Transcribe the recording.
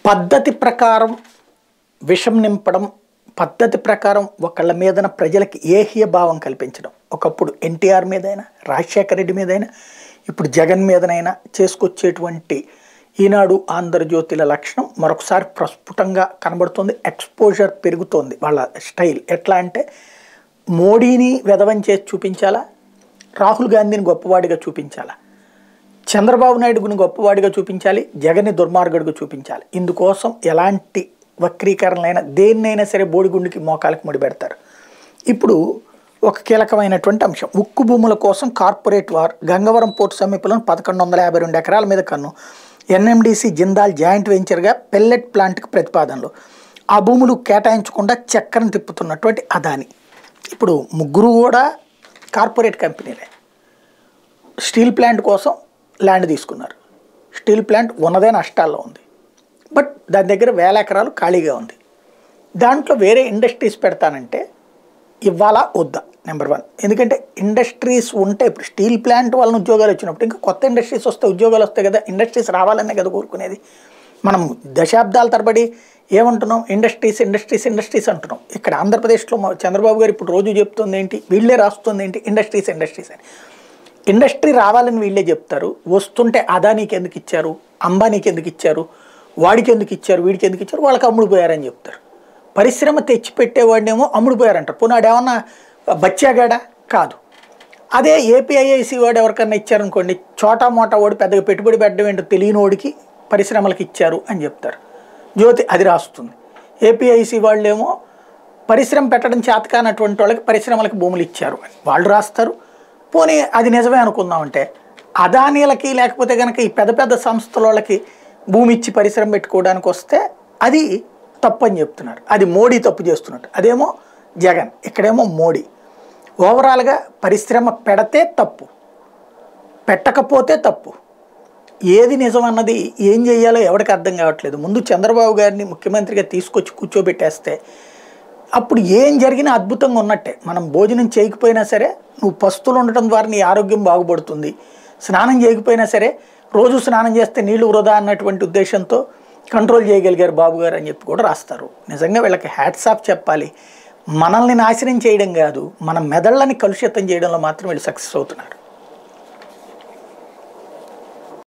పద్ధతి ప్రకారం విషం నింపడం పద్ధతి ప్రకారం ఒకళ్ళ మీదన ప్రజలకి ఏహ్య భావం కల్పించడం ఒకప్పుడు ఎన్టీఆర్ మీదైనా రాజశేఖర రెడ్డి మీదైనా ఇప్పుడు జగన్ మీదనైనా చేసుకొచ్చేటువంటి ఈనాడు ఆంధ్రజ్యోతిల లక్షణం మరొకసారి ప్రస్ఫుటంగా కనబడుతుంది ఎక్స్పోజర్ పెరుగుతోంది వాళ్ళ స్టైల్ ఎట్లా అంటే మోడీని వెధవం చేసి చూపించాలా రాహుల్ గాంధీని గొప్పవాడిగా చూపించాలా చంద్రబాబు నాయుడుని గొప్పవాడిగా చూపించాలి జగన్ని దుర్మార్గుడిగా చూపించాలి ఇందుకోసం ఎలాంటి వక్రీకరణలైనా దేన్నైనా సరే బోడిగుండికి మోకాలకు ముడిపెడతారు ఇప్పుడు ఒక కీలకమైనటువంటి అంశం ఉక్కు భూముల కోసం కార్పొరేట్ వార్ గంగవరం పోర్టు సమీపంలో పదకొండు వందల యాభై రెండు ఎకరాల మీద కన్ను ఎన్ఎండిసి జిందాల్ జాయింట్ వెంచర్గా పెల్లెట్ ప్లాంట్కి ప్రతిపాదనలు ఆ భూములు కేటాయించకుండా చక్రం తిప్పుతున్నటువంటి అదాని ఇప్పుడు ముగ్గురు కూడా కార్పొరేట్ కంపెనీలే స్టీల్ ప్లాంట్ కోసం ల్యాండ్ తీసుకున్నారు స్టీల్ ప్లాంట్ ఉన్నదే నష్టాల్లో ఉంది బట్ దాని దగ్గర వేల ఎకరాలు ఖాళీగా ఉంది దాంట్లో వేరే ఇండస్ట్రీస్ పెడతానంటే ఇవ్వాలా వద్దా నెంబర్ వన్ ఎందుకంటే ఇండస్ట్రీస్ ఉంటే ఇప్పుడు స్టీల్ ప్లాంట్ వాళ్ళని ఉద్యోగాలు వచ్చినప్పుడు ఇంకా కొత్త ఇండస్ట్రీస్ వస్తే ఉద్యోగాలు వస్తాయి కదా ఇండస్ట్రీస్ రావాలనే కదా కోరుకునేది మనం దశాబ్దాల తరబడి ఏమంటున్నాం ఇండస్ట్రీస్ ఇండస్ట్రీస్ ఇండస్ట్రీస్ అంటున్నాం ఇక్కడ ఆంధ్రప్రదేశ్లో మా చంద్రబాబు గారు ఇప్పుడు రోజు చెప్తుంది ఏంటి వీళ్ళే రాస్తుంది ఏంటి ఇండస్ట్రీస్ ఇండస్ట్రీస్ అని ఇండస్ట్రీ రావాలని వీళ్ళే చెప్తారు వస్తుంటే అదానీకి ఎందుకు ఇచ్చారు అంబానీకి ఎందుకు ఇచ్చారు వాడికి ఎందుకు ఇచ్చారు వీడికి ఎందుకు ఇచ్చారు వాళ్ళకి అమ్ముడు పోయారని చెప్తారు పరిశ్రమ తెచ్చి పెట్టేవాడినేమో అమ్ముడు పోయారంటారు పోనీ ఆడేమన్నా బచ్చాగాడా కాదు అదే ఏపీఐఐసి వాడు ఎవరికన్నా ఇచ్చారనుకోండి చోటా మోటా వాడు పెద్దగా పెట్టుబడి పెట్టడం ఏంటో తెలియని వాడికి పరిశ్రమలకు ఇచ్చారు అని చెప్తారు జ్యోతి అది రాస్తుంది ఏపీఐసి వాళ్ళేమో పరిశ్రమ పెట్టడం చేతకానటువంటి వాళ్ళకి పరిశ్రమలకు భూములు ఇచ్చారు అని వాళ్ళు రాస్తారు పోనీ అది నిజమే అనుకుందామంటే అదానీలకి లేకపోతే కనుక ఈ పెద్ద పెద్ద సంస్థల వాళ్ళకి భూమి ఇచ్చి పరిశ్రమ పెట్టుకోవడానికి వస్తే అది తప్పు అని చెప్తున్నారు అది మోడీ తప్పు చేస్తున్నట్టు అదేమో జగన్ ఇక్కడేమో మోడీ ఓవరాల్గా పరిశ్రమ పెడితే తప్పు పెట్టకపోతే తప్పు ఏది నిజం అన్నది ఏం చేయాలో ఎవరికి అర్థం కావట్లేదు ముందు చంద్రబాబు గారిని ముఖ్యమంత్రిగా తీసుకొచ్చి కూర్చోబెట్టేస్తే అప్పుడు ఏం జరిగినా అద్భుతంగా ఉన్నట్టే మనం భోజనం చేయకపోయినా సరే నువ్వు పస్తులు ఉండటం ద్వారా నీ ఆరోగ్యం బాగుపడుతుంది స్నానం చేయకపోయినా సరే రోజు స్నానం చేస్తే నీళ్లు వృధా అన్నటువంటి ఉద్దేశంతో కంట్రోల్ చేయగలిగారు బాబు గారు అని చెప్పి కూడా రాస్తారు నిజంగా వీళ్ళకి హ్యాట్స్ ఆఫ్ చెప్పాలి మనల్ని నాశనం చేయడం కాదు మన మెదళ్ళని కలుషితం చేయడంలో మాత్రం వీళ్ళు సక్సెస్ అవుతున్నారు